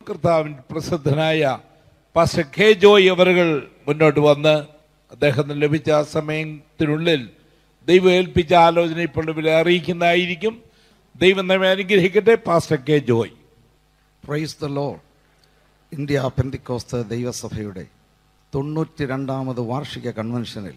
കർത്താവിൻ പ്രസിദ്ധനായ pastor K Joy അവറുകൾ മുന്നോട്ട് വന്ന് അദ്ദേഹത്തിന് ലഭിച്ച ആ സമയത്തിനുള്ളിൽ ദൈവം ഏൽപ്പിച്ച ആലോചന ഇപ്പോൾ ഇവരെ അറിയിക്കുന്നതായിരിക്കും ദൈവം നമ്മെ അനുഗ്രഹിക്കട്ടെ pastor K Joy praise the Lord India Pentecost ദൈവസഭയുടെ തൊണ്ണൂറ്റി രണ്ടാമത് വാർഷിക കൺവെൻഷനിൽ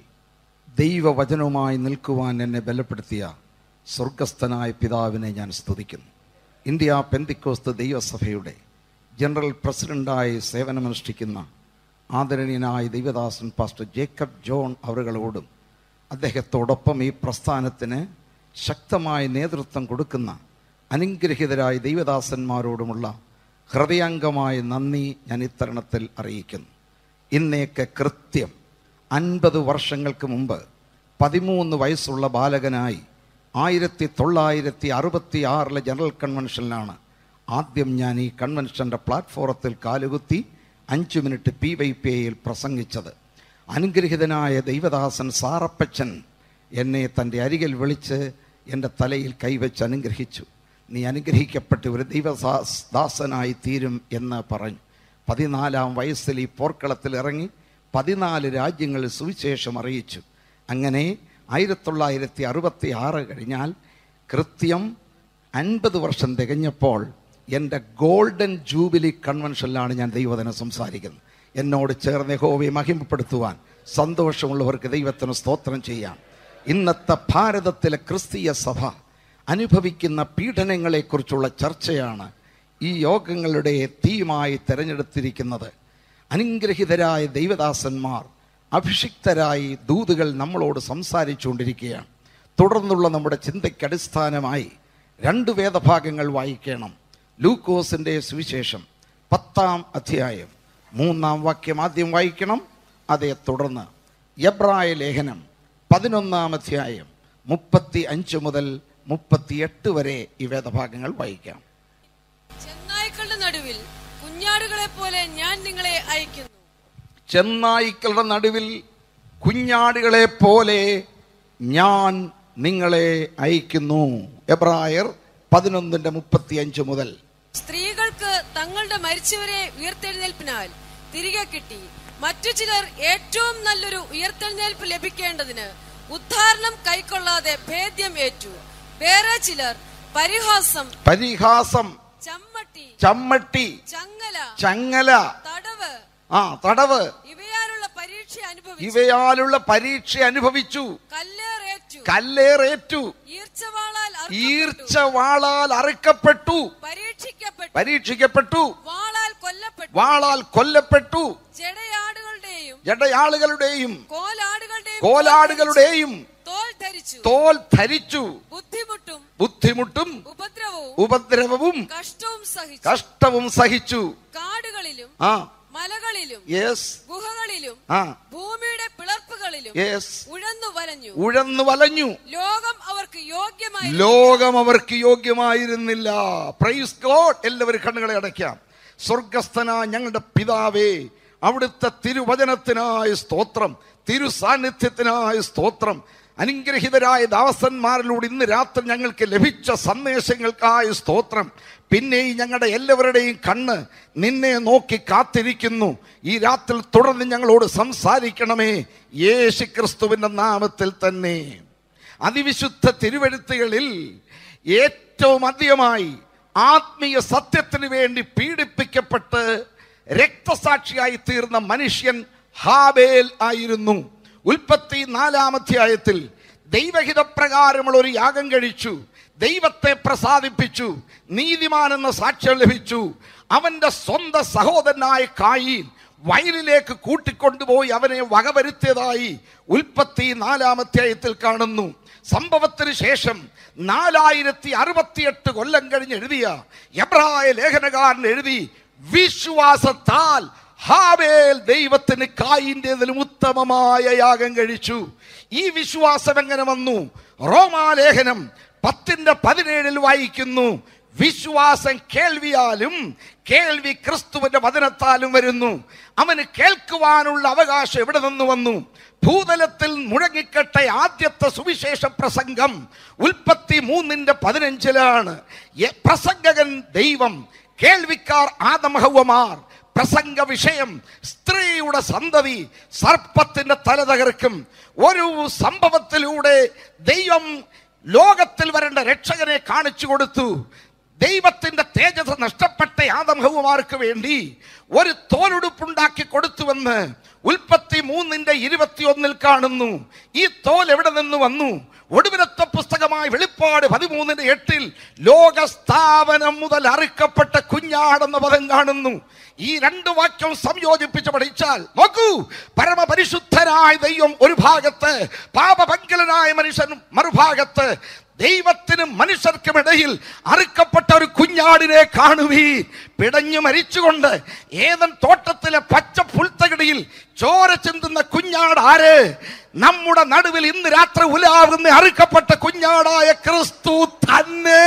ദൈവവചനവുമായി നിൽക്കുവാൻ എന്നെ ബലപ്പെടുത്തിയ സ്വർഗസ്ഥനായ പിതാവിനെ ഞാൻ സ്തുതിക്കുന്നു ഇന്ത്യ പെന്തിക്കോസ്ത് ദൈവസഭയുടെ ജനറൽ പ്രസിഡന്റായി സേവനമനുഷ്ഠിക്കുന്ന ആദരണീയനായ ദൈവദാസൻ പാസ്റ്റർ ജേക്കബ് ജോൺ അവരുകളോടും അദ്ദേഹത്തോടൊപ്പം ഈ പ്രസ്ഥാനത്തിന് ശക്തമായ നേതൃത്വം കൊടുക്കുന്ന അനുഗ്രഹീതരായ ദൈവദാസന്മാരോടുമുള്ള ഹൃദയംഗമായ നന്ദി ഞാൻ ഇത്തരണത്തിൽ അറിയിക്കുന്നു ഇന്നേക്ക് കൃത്യം അൻപത് വർഷങ്ങൾക്ക് മുമ്പ് പതിമൂന്ന് വയസ്സുള്ള ബാലകനായി ആയിരത്തി തൊള്ളായിരത്തി അറുപത്തി ആറിലെ ജനറൽ കൺവെൻഷനിലാണ് ആദ്യം ഞാൻ ഈ കൺവെൻഷൻ്റെ പ്ലാറ്റ്ഫോറത്തിൽ കാലുകുത്തി അഞ്ച് മിനിറ്റ് പി വൈ പി എയിൽ പ്രസംഗിച്ചത് അനുഗ്രഹിതനായ ദൈവദാസൻ സാറപ്പച്ചൻ എന്നെ തൻ്റെ അരികിൽ വിളിച്ച് എൻ്റെ തലയിൽ കൈവച്ച് അനുഗ്രഹിച്ചു നീ അനുഗ്രഹിക്കപ്പെട്ട ഒരു ദൈവദാസനായി തീരും എന്ന് പറഞ്ഞു പതിനാലാം വയസ്സിൽ ഈ പോർക്കളത്തിൽ ഇറങ്ങി പതിനാല് രാജ്യങ്ങളിൽ സുവിശേഷം അറിയിച്ചു അങ്ങനെ ആയിരത്തി തൊള്ളായിരത്തി അറുപത്തി ആറ് കഴിഞ്ഞാൽ കൃത്യം അൻപത് വർഷം തികഞ്ഞപ്പോൾ എൻ്റെ ഗോൾഡൻ ജൂബിലി കൺവെൻഷനിലാണ് ഞാൻ ദൈവത്തിനെ സംസാരിക്കുന്നത് എന്നോട് ചേർന്ന് യഹോവയെ മഹിമപ്പെടുത്തുവാൻ സന്തോഷമുള്ളവർക്ക് ദൈവത്തിന് സ്തോത്രം ചെയ്യാം ഇന്നത്തെ ഭാരതത്തിലെ ക്രിസ്തീയ സഭ അനുഭവിക്കുന്ന പീഡനങ്ങളെക്കുറിച്ചുള്ള ചർച്ചയാണ് ഈ യോഗങ്ങളുടെ തീമായി തിരഞ്ഞെടുത്തിരിക്കുന്നത് അനുഗ്രഹിതരായ ദൈവദാസന്മാർ അഭിഷിക്തരായി ദൂതുകൾ നമ്മളോട് സംസാരിച്ചുകൊണ്ടിരിക്കുകയാണ് തുടർന്നുള്ള നമ്മുടെ ചിന്തയ്ക്ക് അടിസ്ഥാനമായി രണ്ട് വേദഭാഗങ്ങൾ വായിക്കണം ലൂക്കോസിൻ്റെ സുവിശേഷം പത്താം അധ്യായം മൂന്നാം വാക്യം ആദ്യം വായിക്കണം അതേ തുടർന്ന് എബ്രായ ലേഖനം പതിനൊന്നാം അധ്യായം മുപ്പത്തി അഞ്ച് മുതൽ മുപ്പത്തിയെട്ട് വരെ ഈ വേദഭാഗങ്ങൾ വായിക്കാം ചെന്നായ്ക്കളുടെ നടുവിൽ കുഞ്ഞാടുകളെ പോലെ ഞാൻ നിങ്ങളെ അയക്കുന്നു ചെന്നായ്ക്കളുടെ നടുവിൽ കുഞ്ഞാടുകളെ പോലെ ഞാൻ നിങ്ങളെ അയക്കുന്നു എബ്രായർ പതിനൊന്നിന്റെ മുപ്പത്തിയഞ്ച് മുതൽ സ്ത്രീകൾക്ക് തങ്ങളുടെ മരിച്ചവരെ ഉയർത്തെഴുന്നേൽപ്പിനാൽ തിരികെ കിട്ടി മറ്റു ചിലർ ഏറ്റവും നല്ലൊരു ഉയർത്തെഴുന്നേൽപ്പ് ലഭിക്കേണ്ടതിന് ഉദ്ധാരണം കൈക്കൊള്ളാതെ ഭേദ്യം ഏറ്റു വേറെ ചിലർ പരിഹാസം പരിഹാസം ചമ്മട്ടി ചമ്മട്ടി ചങ്ങല ചങ്ങല തടവ് ആ തടവ് ഇവയാലുള്ള പരീക്ഷ അനുഭവിച്ചു ഇവയാലുള്ള പരീക്ഷ അനുഭവിച്ചു കല്ലേറേറ്റു കല്ലേറേറ്റു ഈർച്ചവാളാൽ അറുക്കപ്പെട്ടു. ഈർച്ച വാളാൽ അറുക്കപ്പെട്ടു പരീക്ഷിക്കപ്പെട്ടു പരീക്ഷിക്കപ്പെട്ടു വാളാൽ കൊല്ലപ്പെട്ടു വാളാൽ കൊല്ലപ്പെട്ടു ജടയാടുകളുടെയും ജഡയാളുകളുടെയും കോലാടുകളുടെയും കോലാടുകളുടെയും തോൽ ധരിച്ചു തോൽ ധരിച്ചു ബുദ്ധിമുട്ടും ബുദ്ധിമുട്ടും ഉപദ്രവവും ഉപദ്രവവും കഷ്ടവും സഹിച്ചു കഷ്ടവും സഹിച്ചു കാടുകളിലും ആ മലകളിലും യെസ് ഗുഹകളിലും ആ ഭൂമിയുടെ പിളർപ്പുകളിലും യെസ് ഉഴന്നു വലഞ്ഞു ഉഴന്നു വലഞ്ഞു ലോകം അവർക്ക് യോഗ്യമായി ലോകം അവർക്ക് യോഗ്യമായിരുന്നില്ല പ്രൈസ് ഗോഡ് എല്ലാവരും കണ്ണുകളെ അടയ്ക്കാം സ്വർഗസ്ഥന ഞങ്ങളുടെ പിതാവേ അവിടുത്തെ തിരുവചനത്തിനായ സ്തോത്രം തിരു സാന്നിധ്യത്തിനായ സ്തോത്രം അനുഗ്രഹിതരായ ദാസന്മാരിലൂടെ ഇന്ന് രാത്രി ഞങ്ങൾക്ക് ലഭിച്ച സന്ദേശങ്ങൾക്കായ സ്തോത്രം പിന്നെയും ഞങ്ങളുടെ എല്ലാവരുടെയും കണ്ണ് നിന്നെ നോക്കി കാത്തിരിക്കുന്നു ഈ രാത്രി തുടർന്ന് ഞങ്ങളോട് സംസാരിക്കണമേ യേശു ക്രിസ്തുവിന്റെ നാമത്തിൽ തന്നെ അതിവിശുദ്ധ തിരുവെഴുത്തുകളിൽ ഏറ്റവും അധികമായി ആത്മീയ സത്യത്തിന് വേണ്ടി പീഡിപ്പിക്കപ്പെട്ട് രക്തസാക്ഷിയായി തീർന്ന മനുഷ്യൻ ഹാബേൽ ആയിരുന്നു ഉൽപ്പത്തി നാലാം അധ്യായത്തിൽ ദൈവഹിതപ്രകാരമുള്ള ഒരു യാഗം കഴിച്ചു ദൈവത്തെ പ്രസാദിപ്പിച്ചു നീതിമാനെന്ന സാക്ഷ്യം ലഭിച്ചു അവന്റെ സ്വന്തം സഹോദരനായ കായീൻ വയലിലേക്ക് കൂട്ടിക്കൊണ്ടുപോയി അവനെ വകവരുത്തിയതായി ഉൽപ്പത്തി നാലാം അധ്യായത്തിൽ കാണുന്നു സംഭവത്തിന് ശേഷം നാലായിരത്തി അറുപത്തിയെട്ട് കൊല്ലം കഴിഞ്ഞ് എഴുതിയ എബ്രായ ലേഖനകാരൻ എഴുതി വിശ്വാസത്താൽ ഹാബേൽ ദൈവത്തിന് കായിൻ്റെതിലും ഉത്തമമായ യാഗം കഴിച്ചു ഈ വിശ്വാസം എങ്ങനെ വന്നു റോമാലേഖനം പത്തിന്റെ പതിനേഴിൽ വായിക്കുന്നു വിശ്വാസം കേൾവിയാലും കേൾവി ക്രിസ്തുവിന്റെ വചനത്താലും വരുന്നു അവന് കേൾക്കുവാനുള്ള അവകാശം എവിടെ നിന്ന് വന്നു ഭൂതലത്തിൽ മുഴങ്ങിക്കട്ടെ ആദ്യത്തെ സുവിശേഷ പ്രസംഗം ഉൽപ്പത്തി മൂന്നിന്റെ പതിനഞ്ചിലാണ് എ- പ്രസംഗകൻ ദൈവം കേൾവിക്കാർ ആദമഹവമാർ പ്രസംഗ വിഷയം സ്ത്രീയുടെ സന്തതി സർപ്പത്തിന്റെ തല തകർക്കും ഒരു സംഭവത്തിലൂടെ ദൈവം ലോകത്തിൽ വരേണ്ട രക്ഷകനെ കാണിച്ചു കൊടുത്തു ദൈവത്തിന്റെ തേജസ് നഷ്ടപ്പെട്ട ആദംഹവുമാർക്ക് വേണ്ടി ഒരു തോലുടുപ്പുണ്ടാക്കി കൊടുത്തുവെന്ന് ഉൽപ്പത്തി മൂന്നിന്റെ ഇരുപത്തിയൊന്നിൽ കാണുന്നു ഈ തോൽ എവിടെ നിന്ന് വന്നു ഒടുവിലത്തെ പുസ്തകമായ വെളിപ്പാട് പതിമൂന്നിന്റെ എട്ടിൽ ലോകസ്ഥാപനം മുതൽ അറുക്കപ്പെട്ട കുഞ്ഞാടെന്ന പദം കാണുന്നു ഈ രണ്ട് വാക്യം സംയോജിപ്പിച്ച് പഠിച്ചാൽ നോക്കൂ പരമപരിശുദ്ധനായ ദൈവം ഒരു ഭാഗത്ത് പാപപങ്കലനായ മനുഷ്യൻ മറുഭാഗത്ത് ദൈവത്തിനും മനുഷ്യർക്കും ഇടയിൽ അറുക്കപ്പെട്ട ഒരു കുഞ്ഞാടിനെ കാണുവീ പിടഞ്ഞു മരിച്ചുകൊണ്ട് ഏതൻ തോട്ടത്തിലെ പച്ച പുൽത്തകിടിയിൽ ചോര ചിന്തുന്ന കുഞ്ഞാട് ആര് നമ്മുടെ നടുവിൽ ഇന്ന് രാത്രി ഉലാവുന്ന അറുക്കപ്പെട്ട കുഞ്ഞാടായ ക്രിസ്തു തന്നെ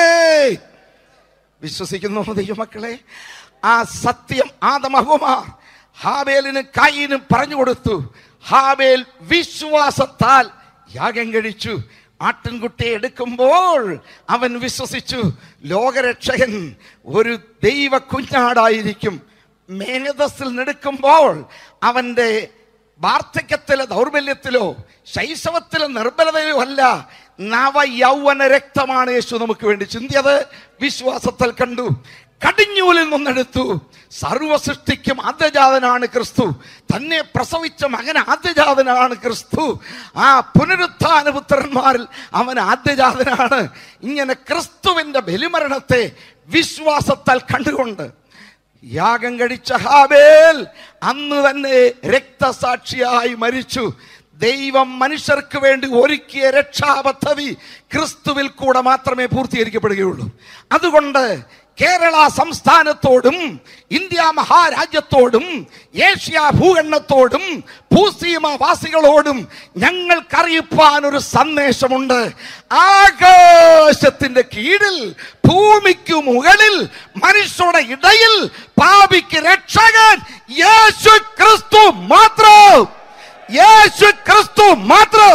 വിശ്വസിക്കുന്നു ദൈവമക്കളെ ആ സത്യം ആദമഹുമാർ ഹാബേലിന് കൈയിനും പറഞ്ഞു കൊടുത്തു ഹാബേൽ വിശ്വാസത്താൽ യാഗം കഴിച്ചു ആട്ടിൻകുട്ടിയെ എടുക്കുമ്പോൾ അവൻ വിശ്വസിച്ചു ലോകരക്ഷകൻ ഒരു ദൈവ കുഞ്ഞാടായിരിക്കും മേധസ്സിൽ നെടുക്കുമ്പോൾ അവന്റെ വാർദ്ധക്യത്തിലോ ദൗർബല്യത്തിലോ ശൈശവത്തിലോ നിർബലതയോ അല്ല നവ യൗവന രക്തമാണ് യേശു നമുക്ക് വേണ്ടി ചിന്തിയത് വിശ്വാസത്തിൽ കണ്ടു കടിഞ്ഞൂലിൽ നിന്നെടുത്തു സർവ സൃഷ്ടിക്കും ആദ്യജാതനാണ് ക്രിസ്തു തന്നെ പ്രസവിച്ച മകൻ ആദ്യജാതനാണ് ക്രിസ്തു ആ പുനരുത്ഥാന പുത്രന്മാരിൽ അവൻ ആദ്യജാതനാണ് ഇങ്ങനെ ക്രിസ്തുവിന്റെ ബലിമരണത്തെ വിശ്വാസത്താൽ കണ്ടുകൊണ്ട് യാഗം കഴിച്ച ഹാബേൽ അന്ന് തന്നെ രക്തസാക്ഷിയായി മരിച്ചു ദൈവം മനുഷ്യർക്ക് വേണ്ടി ഒരുക്കിയ രക്ഷാപദ്ധതി ക്രിസ്തുവിൽ കൂടെ മാത്രമേ പൂർത്തീകരിക്കപ്പെടുകയുള്ളൂ അതുകൊണ്ട് കേരള സംസ്ഥാനത്തോടും ഇന്ത്യ മഹാരാജ്യത്തോടും ഏഷ്യ ഭൂഖണ്ഡത്തോടും ഭൂസീമവാസികളോടും ഞങ്ങൾക്കറിയിപ്പാൻ ഒരു സന്ദേശമുണ്ട് ആകാശത്തിന്റെ കീഴിൽ ഭൂമിക്കു മുകളിൽ മനുഷ്യരുടെ ഇടയിൽ പാപിക്ക് രക്ഷകൻ യേശു ക്രിസ്തു മാത്രം യേശു ക്രിസ്തു മാത്രം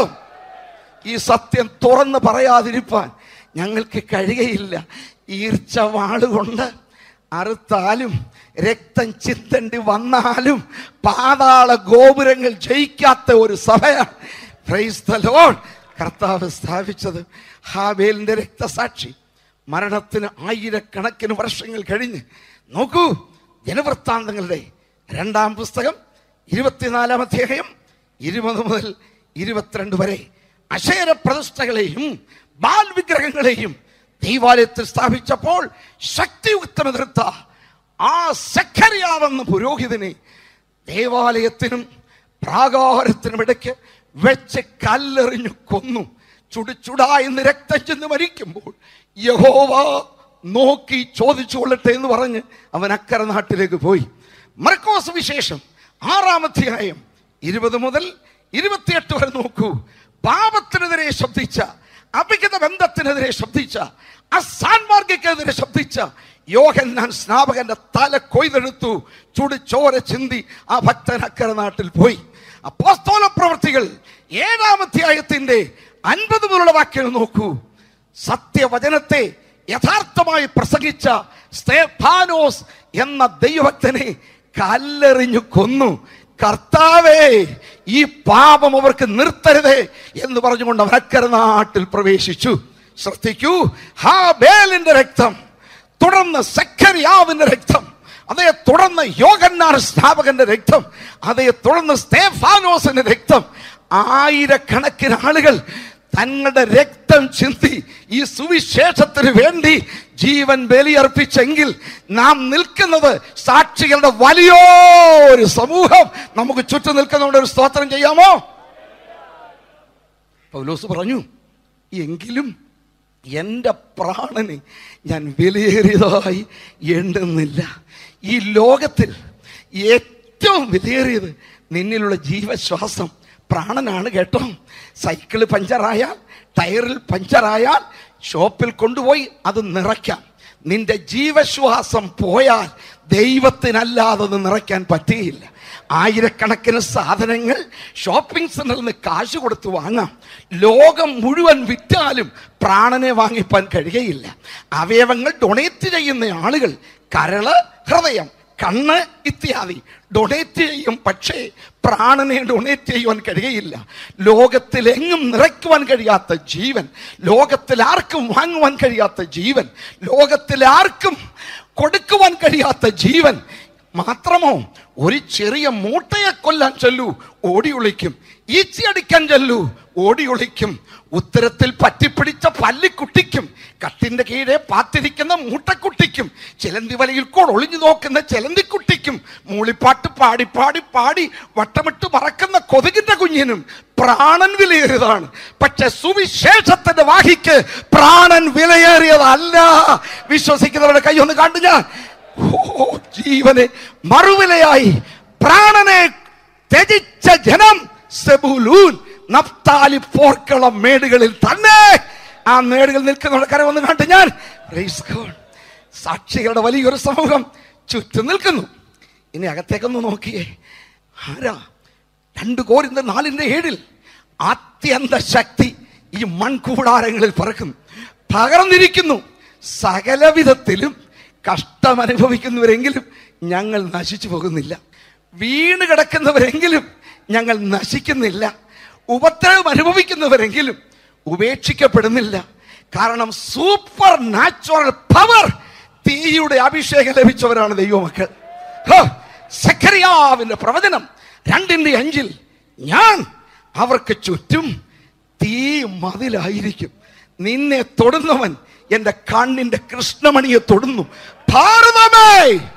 ഈ സത്യം തുറന്ന് പറയാതിരിപ്പാൻ ഞങ്ങൾക്ക് കഴിയുകയില്ല ഈർച്ച വാളുകൊണ്ട് അറുത്താലും രക്തം ചിന്തണ്ടി വന്നാലും പാതാള ഗോപുരങ്ങൾ ജയിക്കാത്ത ഒരു സഭയാണ് Praise the Lord. കർത്താവ് സ്ഥാപിച്ചത് ഹാബേലിന്റെ രക്തസാക്ഷി മരണത്തിന് ആയിരക്കണക്കിന് വർഷങ്ങൾ കഴിഞ്ഞ് നോക്കൂ ജനവൃത്താന്തങ്ങളുടെ രണ്ടാം പുസ്തകം ഇരുപത്തിനാലാം അധ്യായം ഇരുപത് മുതൽ ഇരുപത്തിരണ്ട് വരെ അശേര പ്രതിഷ്ഠകളെയും ബാൽ വിഗ്രഹങ്ങളെയും ദൈവാലയത്തിൽ സ്ഥാപിച്ചപ്പോൾ ശക്തിയുക്തം എതിർത്ത ആ സഖരിയാവെന്ന പുരോഹിതനെ ദേവാലയത്തിനും പ്രാകാരത്തിനും ഇടയ്ക്ക് വെച്ച് കല്ലെറിഞ്ഞു കൊന്നു ചുടുചുടായെന്ന് രക്തം ചെന്ന് മരിക്കുമ്പോൾ യഹോവ നോക്കി ചോദിച്ചു കൊള്ളട്ടെ എന്ന് പറഞ്ഞ് അവൻ അക്കരെ നാട്ടിലേക്ക് പോയി മർക്കോസ് വിശേഷം ആറാം അധ്യായം ഇരുപത് മുതൽ ഇരുപത്തിയെട്ട് വരെ നോക്കൂ പാപത്തിനെതിരെ ശബ്ദിച്ച അഭിഗത ബന്ധത്തിനെതിരെ ശബ്ദിച്ച അസാൻമാർഗിക്കെതിരെ ശബ്ദിച്ച യോഹന്നാൻ സ്നാപകന്റെ തല കൊയ്തെടുത്തു ചുടി ചോര ചിന്തി ആ ഭക്തൻ അക്കരെ നാട്ടിൽ പോയി അപ്പോസ്തോല പ്രവൃത്തികൾ ഏഴാം അധ്യായത്തിന്റെ അൻപത് മുതലുള്ള വാക്യങ്ങൾ നോക്കൂ സത്യവചനത്തെ യഥാർത്ഥമായി പ്രസംഗിച്ച സ്തേഫാനോസ് എന്ന ദൈവഭക്തനെ കല്ലെറിഞ്ഞു കൊന്നു കർത്താവേ ഈ പാപം അവർക്ക് നിർത്തരുതേ എന്ന് പറഞ്ഞുകൊണ്ട് അവർ അക്കരെ നാട്ടിൽ പ്രവേശിച്ചു ശ്രദ്ധിക്കൂ ഹാബേലിന്റെ രക്തം തുടർന്ന് സഖരിയാവിന്റെ രക്തം അതേ തുടർന്ന് യോഗന്നാർ സ്ഥാപകന്റെ രക്തം അതേ തുടർന്ന് സ്തേഫാനോസിന്റെ രക്തം ആയിരക്കണക്കിന് ആളുകൾ തങ്ങളുടെ രക്തം ചിന്തി ഈ സുവിശേഷത്തിന് വേണ്ടി ജീവൻ ബലിയർപ്പിച്ചെങ്കിൽ നാം നിൽക്കുന്നത് സാക്ഷികളുടെ വലിയൊരു സമൂഹം നമുക്ക് ചുറ്റും നിൽക്കുന്നതുകൊണ്ട് ഒരു സ്തോത്രം ചെയ്യാമോ പൗലോസ് പറഞ്ഞു എങ്കിലും എൻ്റെ പ്രാണനെ ഞാൻ വിലയേറിയതായി എണ്ണുന്നില്ല ഈ ലോകത്തിൽ ഏറ്റവും വിലയേറിയത് നിന്നിലുള്ള ജീവശ്വാസം പ്രാണനാണ് കേട്ടോ സൈക്കിള് പഞ്ചറായാൽ ടയറിൽ പഞ്ചറായാൽ ഷോപ്പിൽ കൊണ്ടുപോയി അത് നിറയ്ക്കാം നിന്റെ ജീവശ്വാസം പോയാൽ ദൈവത്തിനല്ലാതെ അത് നിറയ്ക്കാൻ പറ്റുകയില്ല ആയിരക്കണക്കിന് സാധനങ്ങൾ ഷോപ്പിംഗ് സെന്ററിൽ നിന്ന് കാശ് കൊടുത്ത് വാങ്ങാം ലോകം മുഴുവൻ വിറ്റാലും പ്രാണനെ വാങ്ങിപ്പാൻ കഴിയുകയില്ല അവയവങ്ങൾ ഡൊണേറ്റ് ചെയ്യുന്ന ആളുകൾ കരള് ഹൃദയം കണ്ണ് ഇത്യാദി ഡൊണേറ്റ് ചെയ്യും പക്ഷേ പ്രാണനെ ഡൊണേറ്റ് ചെയ്യുവാൻ കഴിയുകയില്ല ലോകത്തിലെങ്ങും നിറയ്ക്കുവാൻ കഴിയാത്ത ജീവൻ ലോകത്തിൽ ആർക്കും വാങ്ങുവാൻ കഴിയാത്ത ജീവൻ ലോകത്തിൽ ആർക്കും കൊടുക്കുവാൻ കഴിയാത്ത ജീവൻ മാത്രമോ ഒരു ചെറിയ മൂട്ടയെ കൊല്ലാൻ ചെല്ലൂ ഓടി ഒളിക്കും ഈച്ചയടിക്കാൻ ചെല്ലൂ ഓടി ഒളിക്കും ഉത്തരത്തിൽ പറ്റിപ്പിടിച്ച പല്ലിക്കുട്ടിക്കും കട്ടിന്റെ കീഴെ പാത്തിരിക്കുന്ന മൂട്ടക്കുട്ടിക്കും ചിലന്തി വലയിൽ കൂടെ ഒളിഞ്ഞു നോക്കുന്ന ചിലന്തിക്കുട്ടിക്കും മൂളിപ്പാട്ട് പാടി പാടി പാടി വട്ടമിട്ട് മറക്കുന്ന കൊതുകിന്റെ കുഞ്ഞിനും പ്രാണൻ വിലയേറിയതാണ് പക്ഷെ സുവിശേഷത്തിന്റെ വാഹിക്ക് പ്രാണൻ വിലയേറിയതല്ല വിശ്വസിക്കുന്നവരുടെ കൈ ഒന്ന് കണ്ടു ഞാൻ ഓ ജീവനെ മറുവിലയായി പ്രാണനെ ത്യജിച്ച ജനം സെബുലൂൻ നപ്താലി പോർക്കളം മേടുകളിൽ തന്നെ ആ മേടുകളിൽ നിൽക്കുന്നവരുടെ കരം ഒന്ന് കണ്ടു ഞാൻ Praise God. സാക്ഷികളുടെ വലിയൊരു സമൂഹം ചുറ്റും നിൽക്കുന്നു ഇനി അകത്തേക്കൊന്ന് നോക്കിയേ ആരാ രണ്ട് കോരിന്റെ നാലിന്റെ ഏഴിൽ ആത്യന്ത ശക്തി ഈ മൺകൂടാരങ്ങളിൽ പറക്കുന്നു പകർന്നിരിക്കുന്നു സകലവിധത്തിലും കഷ്ടം അനുഭവിക്കുന്നവരെങ്കിലും ഞങ്ങൾ നശിച്ചു പോകുന്നില്ല വീണ് കിടക്കുന്നവരെങ്കിലും ഞങ്ങൾ നശിക്കുന്നില്ല ഉപദ്രവം അനുഭവിക്കുന്നവരെങ്കിലും ഉപേക്ഷിക്കപ്പെടുന്നില്ല കാരണം സൂപ്പർ നാച്ചുറൽ പവർ തീയുടെ അഭിഷേകം ലഭിച്ചവരാണ് ദൈവമക്കൾ ഹോ, സഖറിയാവിന്റെ പ്രവചനം രണ്ടിന്റെ അഞ്ചിൽ ഞാൻ അവർക്ക് ചുറ്റും തീ മതിലായിരിക്കും നിന്നെ തൊടുന്നവൻ എന്റെ കണ്ണിന്റെ കൃഷ്ണമണിയെ തൊടുന്നു ഭാരതമേ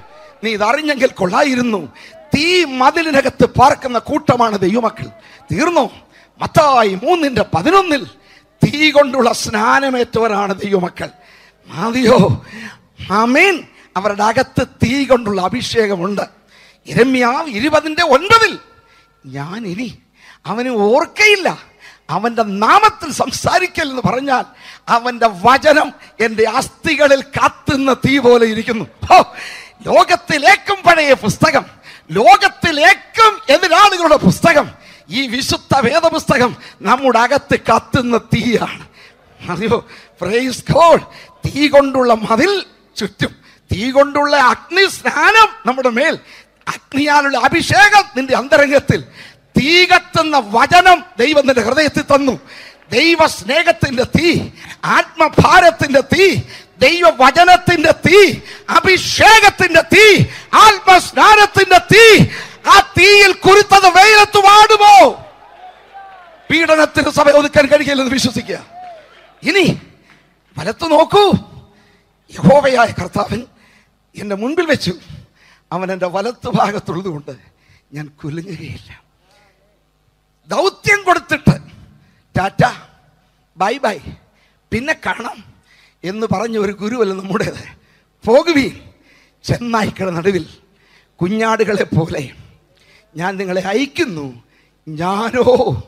നീ ഇതറിഞ്ഞെങ്കിൽ കൊള്ളായിരുന്നു തീ മതിലിനകത്ത് പാർക്കുന്ന കൂട്ടമാണ് ദൈവമക്കൾ തീർന്നോ മത്തായി മൂന്നിന്റെ പതിനൊന്നിൽ തീ കൊണ്ടുള്ള സ്നാനമേറ്റവരാണ് ദൈവമക്കൾ മതിയോ ആമേൻ അവരുടെ അകത്ത് തീ കൊണ്ടുള്ള അഭിഷേകമുണ്ട് ഇരമ്യാവ് ഇരുപതിന്റെ ഒൻപതിൽ ഞാൻ ഇനി അവന് ഓർക്കയില്ല അവന്റെ നാമത്തിൽ സംസാരിക്കൽ എന്ന് പറഞ്ഞാൽ അവന്റെ വചനം എൻ്റെ അസ്ഥികളിൽ കത്തുന്ന തീ പോലെ ഇരിക്കുന്നു ഹോ, ലോകത്തിലേക്കും പഴയ പുസ്തകം ലോകത്തിലേക്കും എതിരാളികളുടെ പുസ്തകം ഈ വിശുദ്ധ വേദപുസ്തകം നമ്മുടെ അകത്ത് കത്തുന്ന തീയാണ് അറിയോ പ്രൈസ് ഗോഡ് തീ കൊണ്ടുള്ള മതിൽ ചുറ്റും തീ കൊണ്ടുള്ള അഗ്നി സ്നാനം നമ്മുടെ മേൽ അഗ്നിയാലുള്ള അഭിഷേകം നിന്റെ അന്തരംഗത്തിൽ തീ കത്തുന്ന വചനം ദൈവം നിന്റെ ഹൃദയത്തിൽ തന്നു ദൈവ സ്നേഹത്തിന്റെ തീ ആത്മഭാരത്തിന്റെ തീ ദൈവ വചനത്തിന്റെ തീ അഭിഷേകത്തിന്റെ തീ ആത്മസ്നാനത്തിന്റെ തീ ആ തീയിൽ കുരുത്തത് വെയിലത്ത് വാടുമോ പീഡനത്തിന് സഭ ഒതുക്കാൻ കഴിയില്ലെന്ന് വിശ്വസിക്കുക ഇനി വലത്ത് നോക്കൂ യഹോവയായ കർത്താവൻ എൻ്റെ മുൻപിൽ വെച്ചു അവൻ എൻ്റെ വലത്ത് ഭാഗത്തുള്ളതുകൊണ്ട് ഞാൻ കുലുങ്ങുകയില്ല ദൗത്യം കൊടുത്തിട്ട് ടാറ്റ ബൈ ബൈ പിന്നെ കാണാം എന്ന് പറഞ്ഞ ഒരു ഗുരുവല്ല നമ്മുടേത് പോകുവീൻ ചെന്നായ്ക്കളുടെ നടുവിൽ കുഞ്ഞാടുകളെ പോലെ ഞാൻ നിങ്ങളെ അയക്കുന്നു ഞാനോ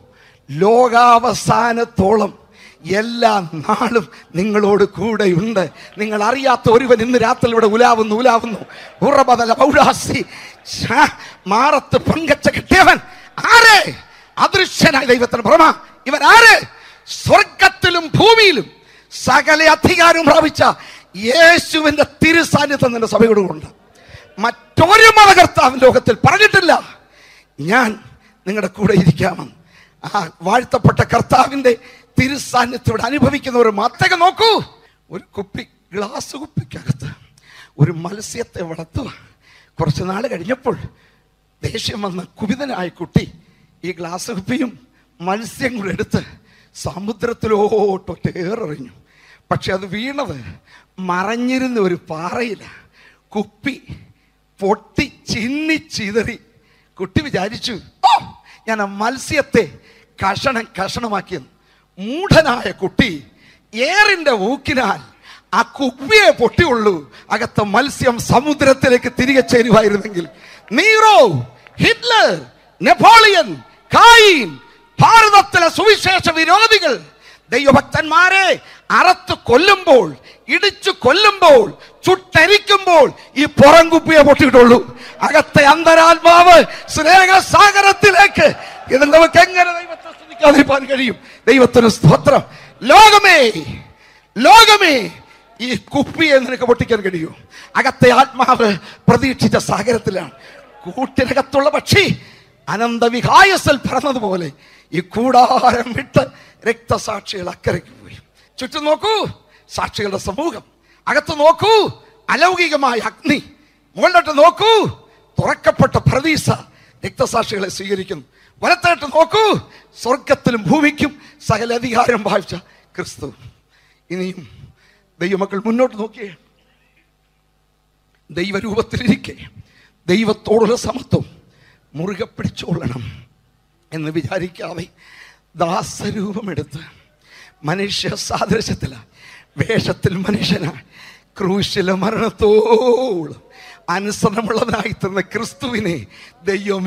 ലോകാവസാനത്തോളം എല്ലാ നാളും നിങ്ങളോട് കൂടെയുണ്ട് നിങ്ങൾ അറിയാത്ത ഒരുവൻ ഇന്ന് രാത്രി ഇവിടെ ഉലാവുന്നു ഉലാവുന്നു ഉറബദല പൗരാസി ഛ, മാറത്ത് പങ്കച്ച കിട്ടിയവൻ ആരെ അദൃശ്യനായ ദൈവത്തിന് പുറമ ഇവൻ ആര് സ്വർഗത്തിലും ഭൂമിയിലും സകല അധികാരവും പ്രാപിച്ച യേശുവിന്റെ തിരുസാന്നിധ്യം നിന്റെ സഭയോടുകൊണ്ട് മറ്റൊരു മതകർത്താവ് ലോകത്തിൽ പറഞ്ഞിട്ടില്ല ഞാൻ നിങ്ങളുടെ കൂടെ ഇരിക്കാമെന്ന് ആ വാഴ്ത്തപ്പെട്ട കർത്താവിന്റെ തിരുസാന്നിധ്യോട് അനുഭവിക്കുന്നവർ മാത്രമേ നോക്കൂ ഒരു കുപ്പി ഗ്ലാസ് കുപ്പിക്കകത്ത് ഒരു മത്സ്യത്തെ വളർത്തുക കുറച്ച് നാൾ കഴിഞ്ഞപ്പോൾ ദേഷ്യം വന്ന കുപിതനായ കുട്ടി ഈ ഗ്ലാസ് കുപ്പിയും മത്സ്യം കൂടെ എടുത്ത് സമുദ്രത്തിലോട്ടൊറ്റ ഏറെറിഞ്ഞു പക്ഷെ അത് വീണത് മറഞ്ഞിരുന്ന ഒരു പാറയില കുപ്പി പൊട്ടി ചിന്നി ചിതറി കുട്ടി വിചാരിച്ചു ഓ ഞാൻ ആ മത്സ്യത്തെ കഷണം കഷണമാക്കിയെന്ന് മൂഢനായ കുട്ടി ഏറിന്റെ ഊക്കിനാൽ ആ കുപ്പിയെ പൊട്ടിയുള്ളൂ അകത്ത മത്സ്യം സമുദ്രത്തിലേക്ക് തിരികെ ചേരുമായിരുന്നെങ്കിൽ നീറോ ഹിറ്റ്ലർ നെപ്പോളിയൻ കായിൻ ഭാരതത്തിലെ സുവിശേഷ വിരോധികൾ ദൈവഭക്തന്മാരെ അറത്ത് കൊല്ലുമ്പോൾ ഇടിച്ചു കൊല്ലുമ്പോൾ ചുട്ടരിക്കുമ്പോൾ ഈ പുറം കുപ്പിയെ പൊട്ടിയിട്ടുള്ളൂ അകത്തെ അന്തരാത്മാവ് സ്നേഹസാഗരത്തിലേക്ക് ഇത് നമുക്ക് എങ്ങനെ ദൈവത്തെ സ്തുതിക്കാതിരിക്കാൻ കഴിയും ദൈവത്തിന് സ്തോത്രം ലോകമേ ലോകമേ ഈ കുപ്പിയെ നിനക്ക് പൊട്ടിക്കാൻ കഴിയൂ അകത്തെ ആത്മാവ് പ്രതീക്ഷിച്ച സാഗരത്തിലാണ് കൂട്ടിനകത്തുള്ള പക്ഷി അനന്തവിഹായസൽ പറഞ്ഞതുപോലെ ഈ കൂടാരം വിട്ട് രക്തസാക്ഷികൾ അക്കരയ്ക്ക് പോയി ചുറ്റും നോക്കൂ സാക്ഷികളുടെ സമൂഹം അകത്ത് നോക്കൂ അലൗകികമായ അഗ്നി മുകളിലോട്ട് നോക്കൂ തുറക്കപ്പെട്ട പ്രതീസ രക്തസാക്ഷികളെ സ്വീകരിക്കുന്നു വലത്തോട്ട് നോക്കൂ സ്വർഗത്തിലും ഭൂമിക്കും സകല അധികാരം ഭാവിച്ച ക്രിസ്തു ഇനിയും ദൈവമക്കൾ മുന്നോട്ട് നോക്കിയേ ദൈവരൂപത്തിലിരിക്കെ ദൈവത്തോടുള്ള സമത്വം മുറുകെ പിടിച്ചോളണം എന്ന് വിചാരിക്കാതെ ദാസരൂപമെടുത്ത് മനുഷ്യ സാദൃശ്യത്തില വേഷത്തിൽ മനുഷ്യനാണ് ക്രൂശിലെ മരണത്തോളം അനുസരണമുള്ളതായി തന്ന ക്രിസ്തുവിനെ ദൈവം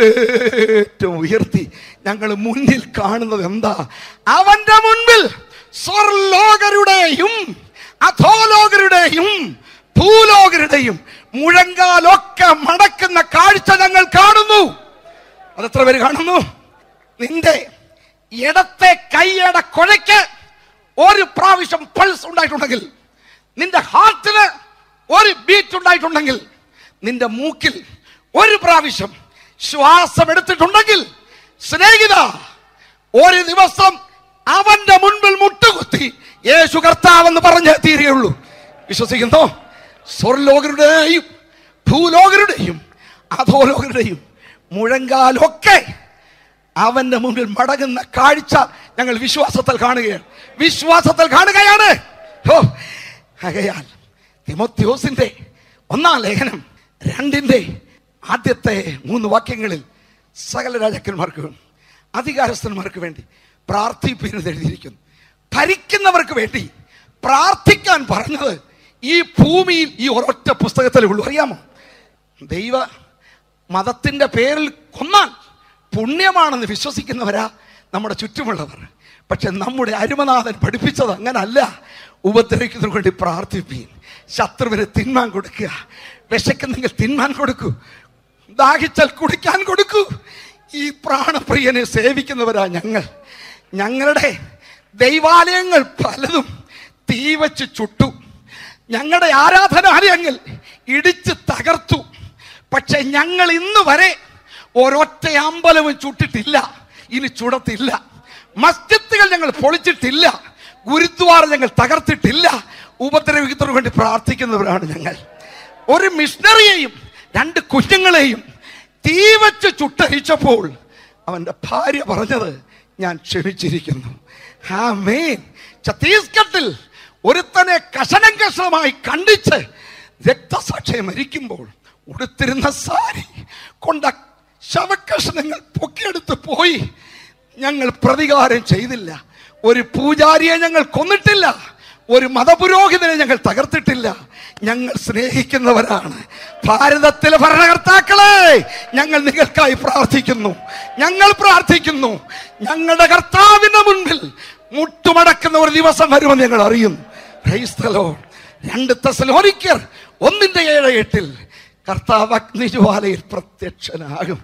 ഏറ്റവും ഉയർത്തി ഞങ്ങൾ മുന്നിൽ കാണുന്നത് എന്താ അവന്റെ മുൻപിൽ സ്വർലോകരുടെയും അധോലോകരുടെയും ഭൂലോകരുടെയും മുഴങ്കാലൊക്കെ മടക്കുന്ന കാഴ്ച ഞങ്ങൾ കാണുന്നു അതെത്ര പേര് കാണുന്നു നിന്റെ ഇടത്തെ കൈയുടെ കുഴയ്ക്ക് ഒരു പ്രാവശ്യം പൾസ് ഉണ്ടായിട്ടുണ്ടെങ്കിൽ നിന്റെ ഹാർട്ടിന് ഒരു ബീറ്റ് ഉണ്ടായിട്ടുണ്ടെങ്കിൽ നിന്റെ മൂക്കിൽ ഒരു പ്രാവശ്യം ശ്വാസം എടുത്തിട്ടുണ്ടെങ്കിൽ സ്നേഹിത ഒരു ദിവസം അവന്റെ മുൻപിൽ മുട്ടുകുത്തി യേശു കർത്താവെന്ന് പറഞ്ഞേ തീരുകയുള്ളൂ വിശ്വസിക്കുന്നോ സ്വർലോകരുടെയും ഭൂലോകരുടെയും അധോലോകരുടെയും മുഴങ്കാലൊക്കെ അവന്റെ മുമ്പിൽ മടങ്ങുന്ന കാഴ്ച ഞങ്ങൾ വിശ്വാസത്തിൽ കാണുകയാണ് വിശ്വാസത്തിൽ കാണുകയാണ് ഹോ ആകയാൽ തിമോത്യോസിന്റെ ഒന്നാം ലേഖനം രണ്ടിന്റെ ആദ്യത്തെ മൂന്ന് വാക്യങ്ങളിൽ സകല രാജാക്കന്മാർക്ക് അധികാരസ്ഥന്മാർക്ക് വേണ്ടി പ്രാർത്ഥിപ്പിക്കുന്നത് എഴുതിയിരിക്കുന്നു ഭരിക്കുന്നവർക്ക് വേണ്ടി പ്രാർത്ഥിക്കാൻ പറഞ്ഞത് ഈ ഭൂമിയിൽ ഈ ഒരൊറ്റ പുസ്തകത്തിലേ ഉള്ളൂ അറിയാമോ ദൈവ മതത്തിന്റെ പേരിൽ കൊന്നാൽ പുണ്യമാണെന്ന് വിശ്വസിക്കുന്നവരാ നമ്മുടെ ചുറ്റുമുള്ളവർ പക്ഷെ നമ്മുടെ അരുമനാഥൻ പഠിപ്പിച്ചത് അങ്ങനല്ല ഉപദ്രവിക്കുന്നതിന് വേണ്ടി പ്രാർത്ഥിപ്പീൻ ശത്രുവിന് തിന്മാൻ കൊടുക്കുക വിശക്കുന്നെങ്കിൽ തിന്മാൻ കൊടുക്കൂ ദാഹിച്ചാൽ കുടിക്കാൻ കൊടുക്കൂ ഈ പ്രാണപ്രിയനെ സേവിക്കുന്നവരാ ഞങ്ങൾ ഞങ്ങളുടെ ദൈവാലയങ്ങൾ പലതും തീ വച്ച് ചുട്ടു ഞങ്ങളുടെ ആരാധനാലയങ്ങൾ ഇടിച്ച് തകർത്തു പക്ഷെ ഞങ്ങൾ ഇന്ന് വരെ ഒരൊറ്റ അമ്പലവും ചുട്ടിട്ടില്ല ഇനി ചുടത്തില്ല മസ്ജിദുകൾ ഞങ്ങൾ പൊളിച്ചിട്ടില്ല ഗുരുദ്വാര ഞങ്ങൾ തകർത്തിട്ടില്ല ഉപദ്രവിക്കുന്നതിന് വേണ്ടി പ്രാർത്ഥിക്കുന്നവരാണ് ഞങ്ങൾ ഒരു മിഷണറിയെയും രണ്ട് കുഞ്ഞുങ്ങളെയും തീ വെച്ച് ചുട്ടരിച്ചപ്പോൾ അവന്റെ ഭാര്യ പറഞ്ഞത് ഞാൻ ക്ഷമിച്ചിരിക്കുന്നു ആമേൻ ഛത്തീസ്ഗഡിൽ ഒരുത്തനെ കഷണം കഷണമായി കണ്ടിച്ച് രക്തസാക്ഷിയെ മരിക്കുമ്പോൾ ഉടുത്തിരുന്ന സാരി കൊണ്ട ശവകഷണങ്ങൾ പൊക്കിയെടുത്ത് പോയി ഞങ്ങൾ പ്രതികാരം ചെയ്തില്ല ഒരു പൂജാരിയെ ഞങ്ങൾ കൊന്നിട്ടില്ല ഒരു മതപുരോഹിതനെ ഞങ്ങൾ തകർത്തിട്ടില്ല ഞങ്ങൾ സ്നേഹിക്കുന്നവരാണ് ഭാരതത്തിലെ ഭരണകർത്താക്കളെ ഞങ്ങൾ നിങ്ങൾക്കായി പ്രാർത്ഥിക്കുന്നു ഞങ്ങൾ പ്രാർത്ഥിക്കുന്നു ഞങ്ങളുടെ കർത്താവിന്റെ മുൻപിൽ മുട്ടുമടക്കുന്ന ഒരു ദിവസം വരുമെന്ന് ഞങ്ങൾ അറിയുന്നു Praise the Lord. രണ്ട് തെസലോനിക്കർ ഒന്നിന്റെ ഏഴ് എട്ടിൽ കർത്താവ് അഗ്നിജ്വാലയിൽ പ്രത്യക്ഷനാകും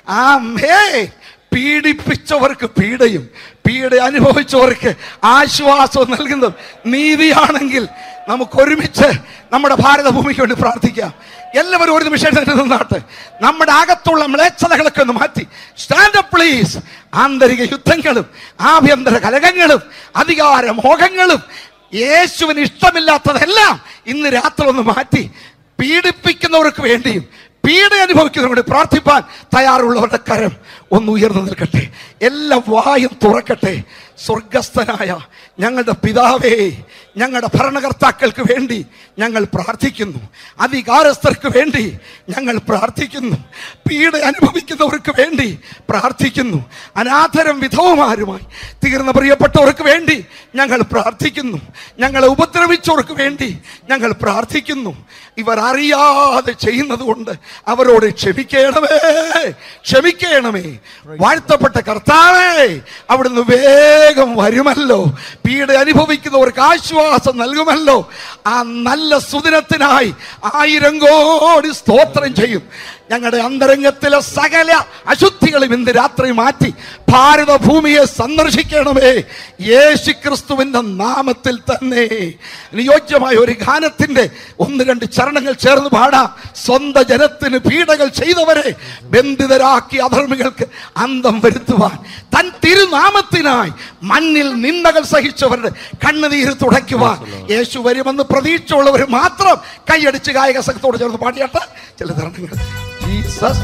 ആമേ പീഡിപ്പിച്ചവർക്ക് പീഡയും പീഡ അനുഭവിച്ചവർക്ക് ആശ്വാസവും നൽകുന്നത് നീതിയാണെങ്കിൽ നമുക്ക് ഒരുമിച്ച് നമ്മുടെ ഭാരതഭൂമിക്ക് വേണ്ടി പ്രാർത്ഥിക്കാം എല്ലാവരും ഒരു നിമിഷം എഴുന്നേറ്റ് നിന്നാട്ടെ നമ്മുടെ അകത്തുള്ള മ്ലേച്ഛതകളൊക്കെ ഒന്ന് മാറ്റി സ്റ്റാൻഡപ്പ് പ്ലീസ് ആന്തരിക യുദ്ധങ്ങളും ആഭ്യന്തര കലകങ്ങളും അധികാര മോഹങ്ങളും യേശുവിന് ഇഷ്ടമില്ലാത്തതെല്ലാം ഇന്ന് രാത്രി ഒന്ന് മാറ്റി പീഡിപ്പിക്കുന്നവർക്ക് വേണ്ടിയും പീഡ അനുഭവിക്കുന്നവരോട് പ്രാർത്ഥിപ്പാൻ തയ്യാറുള്ളവരുടെ കരം ഒന്ന് ഉയർന്നു നിൽക്കട്ടെ എല്ലാ വായും തുറക്കട്ടെ സ്വർഗസ്ഥനായ ഞങ്ങളുടെ പിതാവേ ഞങ്ങളുടെ ഭരണകർത്താക്കൾക്ക് വേണ്ടി ഞങ്ങൾ പ്രാർത്ഥിക്കുന്നു അധികാരസ്ഥർക്ക് വേണ്ടി ഞങ്ങൾ പ്രാർത്ഥിക്കുന്നു പീഡ അനുഭവിക്കുന്നവർക്ക് വേണ്ടി പ്രാർത്ഥിക്കുന്നു അനാഥരം വിധവുമാരുമായി തീർന്ന പ്രിയപ്പെട്ടവർക്ക് വേണ്ടി ഞങ്ങൾ പ്രാർത്ഥിക്കുന്നു ഞങ്ങളെ ഉപദ്രവിച്ചവർക്ക് വേണ്ടി ഞങ്ങൾ പ്രാർത്ഥിക്കുന്നു ഇവർ അറിയാതെ ചെയ്യുന്നത് കൊണ്ട് അവരോട് ക്ഷമിക്കണമേ ക്ഷമിക്കണമേ വാഴ്ത്തപ്പെട്ട കർത്താവേ അവിടുന്ന് വേഗം വരുമല്ലോ പീഡ അനുഭവിക്കുന്നവർക്ക് ആശ്വാസം നൽകുമല്ലോ ആ നല്ല സുദിനത്തിനായി ആയിരം കോടി സ്തോത്രം ചെയ്യും ഞങ്ങളുടെ അന്തരംഗത്തിലെ സകല അശുദ്ധികളും ഇന്ന് രാത്രി മാറ്റി ഭാരത ഭൂമിയെ സന്ദർശിക്കണമേ യേശു ക്രിസ്തുവിന്റെ നാമത്തിൽ തന്നെ അനുയോജ്യമായ ഒരു ഗാനത്തിന്റെ ഒന്ന് രണ്ട് ചരണങ്ങൾ ചേർന്ന് പാടാം സ്വന്തം ജനത്തിന് പീഡകൾ ചെയ്തവരെ ബന്ധിതരാക്കി അധർമ്മികൾക്ക് അന്തം വരുത്തുവാൻ തൻ തിരുനാമത്തിനായി മണ്ണിൽ നിന്ദകൾ സഹിച്ചവരുടെ കണ്ണുനീര് തുടയ്ക്കുവാൻ യേശു വരുമെന്ന് പ്രതീക്ഷയുള്ളവർ മാത്രം കൈയടിച്ച് ഗായക സംഘത്തോട് ചേർന്ന് പാടിയാട്ട് ചില തരണങ്ങൾ ജീസസ്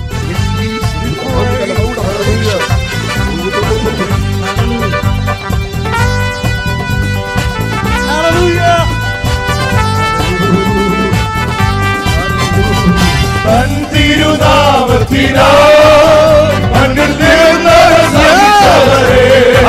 തൻ തിരുനാമത്തിനായി മണ്ണിൽ നിന്ന് സഹിച്ചവരെ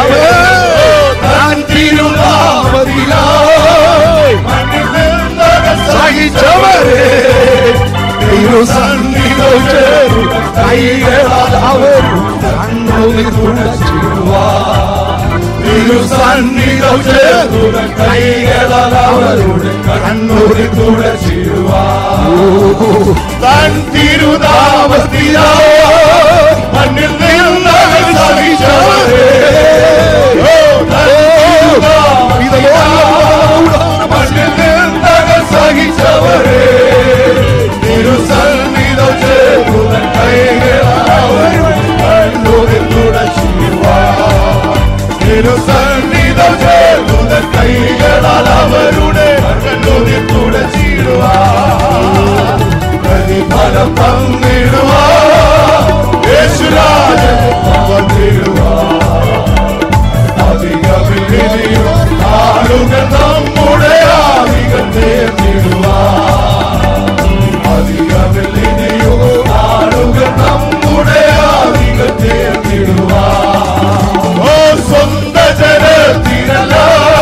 തൻ തിരുനാമത്തിനായി മണ്ണിൽ നിന്ന് സഹിച്ചവരെ തിരുസന്നിധം ചേർന്ന് കൈകളാൽ അവർ കണ്ണുനീർ തുടച്ചിടുവാൻ തിരുസന്നിധം ചേർന്ന് കൈകളാൽ അവരുടെ കണ്ണുനീർ തുടച്ചിടുവാൻ തൻ തിരുനാമത്തിനായി മണ്ണിൽ നിന്ന് സഹിച്ചവരെ ഓ, തൻ തിരുനാമത്തിനായി മണ്ണിൽ നിന്ന് സഹിച്ചവരെ തിരുസന്നിധം ചേർന്ന കൈകളാവരും കണ്ണൂരിൽ തുടച്ചിടുവാൻ തിരുസന്നിധം ചേർന്ന കൈകളാൽ അവരുടെ കണ്ണൂരിൽ തുടച്ചിടുവാൻ പ്രതിഫലം തന്നിടുവാൻ യേശുരാജൻ വന്നിടുവാൻ അധികമില്ലിയും ആളുകൾ നമ്മുടെ ആദികൾ നേർന്നിടുവാൻ അധികമില്ലിയും ആളുകൾ നമ്മുടെ ആദികൾ നേർന്നിടുവാൻ ഓ സ്വന്ത ജനത്തിനല്ല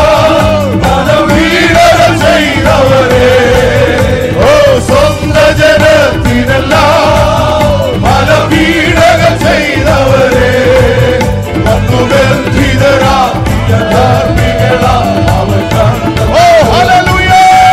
വീടകൾ ചെയ്തവരെ ഓ സ്വന്ത ജനത്തിനല്ല പല വീടകൾ ചെയ്തവരെ വന്നുബന്ധിതരാക്കിയ ധാർമ്മികളാ അവർ കണ്ട ഓ ഹല്ലേലൂയ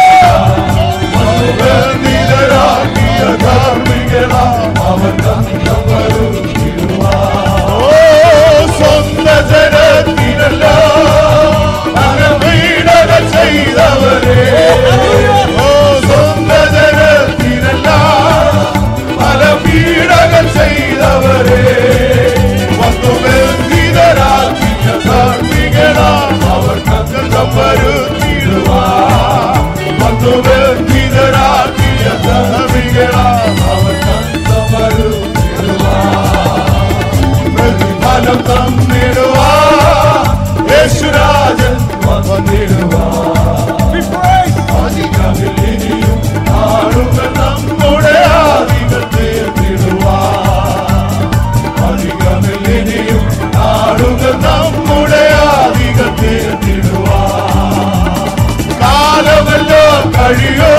വന്നുബന്ധിതരാക്കിയ ധാർമ്മികളാ അവർ കണ്ടവരും ഓ സ്വന്ത ജനത്തിനല്ല പല വീടകൾ ചെയ്തവരെ ഓ സ്വന്ത ജനത്തിനല്ല പല വീടകൾ ചെയ്തവരെ വന്നു ബന്ധിതരാക്കിയ ധാർമ്മികളാം അവർ കണ്ടം വരുത്തിടുവാൻ വന്നു ബന്ധിതരാക്കിയ ധാർമ്മികളാം അവർ കണ്ടം വരുത്തിടുവാൻ പ്രതിഫലം തന്നിടുവാൻ യേശുരാജൻ വന്നിടുവാൻ അധികമില്ലിനിയും ആളുകൾ നമ്മുടെ ആദികൾ തീർത്തിടുവാൻ അധികമില്ലിനിയും ആളുകൾ നമ്മുടെ ആദികൾ തീർത്തിടുവാൻ കാലമല്ലോ കഴിയോ